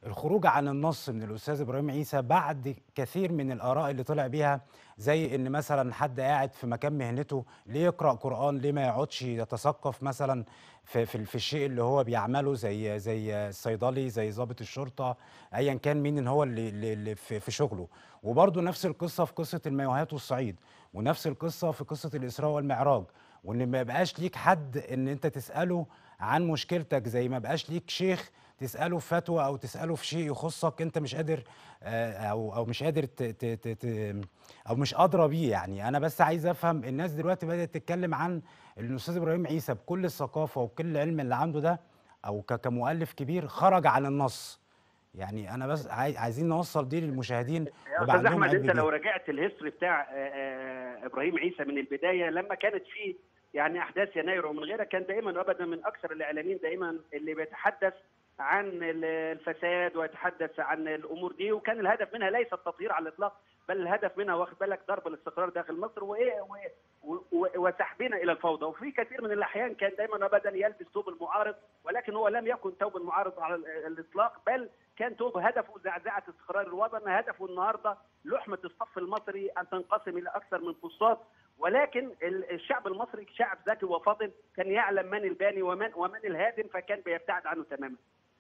الخروج عن النص من الأستاذ إبراهيم عيسى بعد كثير من الآراء اللي طلع بيها زي إن مثلا حد قاعد في مكان مهنته ليه يقرأ قرآن ليه ما يقعدش يتثقف مثلا في, في, في الشيء اللي هو بيعمله زي زي الصيدلي زي ضابط الشرطة أيا كان مين إن هو اللي, اللي اللي في, في شغله وبرضه نفس القصة في قصة المايوهات والصعيد ونفس القصة في قصة الإسراء والمعراج وإن ما يبقاش ليك حد إن أنت تسأله عن مشكلتك زي ما بقاش ليك شيخ تساله في فتوى او تساله في شيء يخصك انت مش قادر آه، او او مش قادر ت ت ت ت او مش ادرى بيه يعني انا بس عايز افهم الناس دلوقتي بدات تتكلم عن الاستاذ ابراهيم عيسى بكل الثقافه وكل العلم اللي عنده ده او ك- كمؤلف كبير خرج عن النص يعني انا بس عاي- عايزين نوصل دي للمشاهدين يا ويبقى استاذ عندهم احمد علم انت لو بيه رجعت الهيستوري بتاع آه، آه، ابراهيم عيسى من البدايه لما كانت في يعني احداث يناير ومن غيرها كان دائما وابدا من اكثر الاعلاميين دائما اللي بيتحدث عن ال- الفساد ويتحدث عن الامور دي وكان الهدف منها ليس التطهير على الاطلاق بل الهدف منها واخد بالك ضرب الاستقرار داخل مصر وايه و- و- وسحبنا الى الفوضى وفي كثير من الاحيان كان دائما ابدا يلبس ثوب المعارض ولكن هو لم يكن ثوب المعارض على ال- الاطلاق بل كان ثوب هدفه زعزعه استقرار الوطن هدفه النهارده لحمه الصف المصري ان تنقسم الى اكثر من فصاد ولكن ال- الشعب المصري شعب ذكي وفاضل كان يعلم من الباني ومن ومن الهادم فكان بيبتعد عنه تماما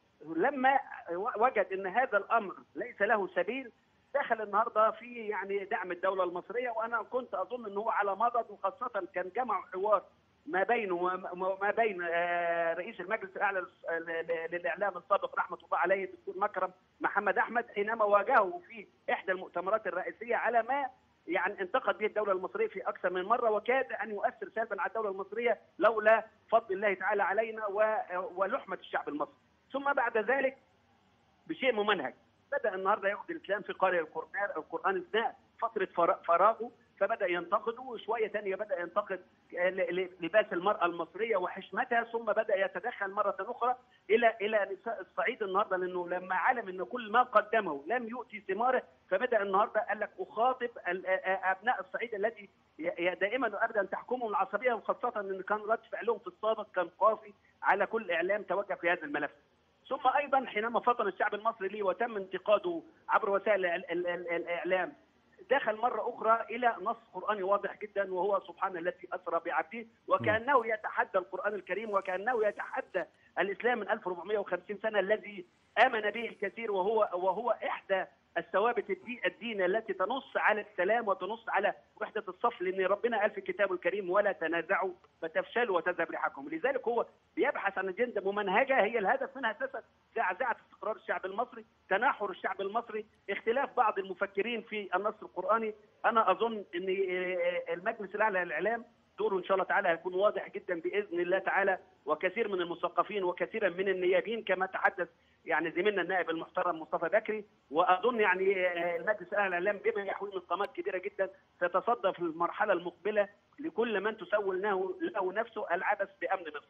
لما وجد ان هذا الامر ليس له سبيل دخل النهارده في يعني دعم الدوله المصريه وانا كنت اظن ان هو على مضض وخاصه كان جمع حوار ما بينه وما وما بين آه، رئيس المجلس الاعلى للس- ل- للاعلام السابق رحمه الله عليه الدكتور مكرم محمد احمد حينما واجهه في احدى المؤتمرات الرئيسيه على ما يعني انتقد به الدوله المصريه في اكثر من مره وكاد ان يؤثر سلبا على الدوله المصريه لولا فضل الله تعالى علينا و- ولحمه الشعب المصري ثم بعد ذلك بشيء ممنهج بدا النهارده ياخذ الاسلام في قارئ القران القران اثناء فتره فرا- فراغه فبدا ينتقده وشويه ثانيه بدا ينتقد ل- ل- لباس المراه المصريه وحشمتها ثم بدا يتدخل مره اخرى الى الى نساء الصعيد النهارده لانه لما علم ان كل ما قدمه لم يؤتي ثماره فبدا النهارده قال لك اخاطب ال- ابناء الصعيد الذي ي- ي- دائما وابدا تحكمهم العصبيه وخاصه ان كان رد فعلهم في السابق كان قاسي على كل اعلام توجه في هذا الملف. ثم ايضا حينما فطن الشعب المصري ليه وتم انتقاده عبر وسائل ال- ال- ال- الاعلام دخل مرة أخرى إلى نص قرآني واضح جدا وهو سبحان الذي أسرى بعبده وكأنه يتحدى القرآن الكريم وكأنه يتحدى الإسلام من 1450 سنة الذي آمن به الكثير وهو وهو إحدى الثوابت الدي- الدين التي تنص على السلام وتنص على وحدة الصف لأن ربنا قال في كتابه الكريم ولا تنازعوا فتفشلوا وتذهب ريحكم لذلك هو بيبحث عن أجندة ممنهجة هي الهدف منها أساسا زعزعة استقرار الشعب المصري تناحر الشعب المصري اختلاف بعض المفكرين في النص القرآني أنا أظن أن آه، المجلس الأعلى للإعلام دوره ان شاء الله تعالى هيكون واضح جدا باذن الله تعالى وكثير من المثقفين وكثيرا من النيابين كما تحدث يعني زميلنا النائب المحترم مصطفى بكري واظن يعني آه، المجلس الاعلى للاعلام بما يحوي من قامات كبيره جدا سيتصدى في المرحله المقبله لكل من تسول له له نفسه العبث بامن مصر.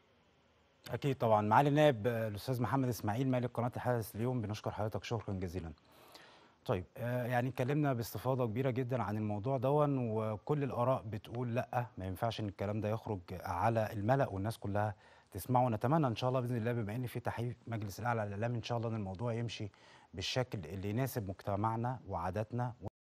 اكيد طبعا معالي النائب آه، الاستاذ محمد اسماعيل مالك قناه الحدث اليوم بنشكر حضرتك شكرا جزيلا طيب آه، يعني اتكلمنا باستفاضه كبيره جدا عن الموضوع دون وكل الاراء بتقول لا ما ينفعش ان الكلام ده يخرج على الملأ والناس كلها تسمعه ونتمنى ان شاء الله باذن الله بما ان في تحقيق مجلس الاعلى للاعلام ان شاء الله ان الموضوع يمشي بالشكل اللي يناسب مجتمعنا وعاداتنا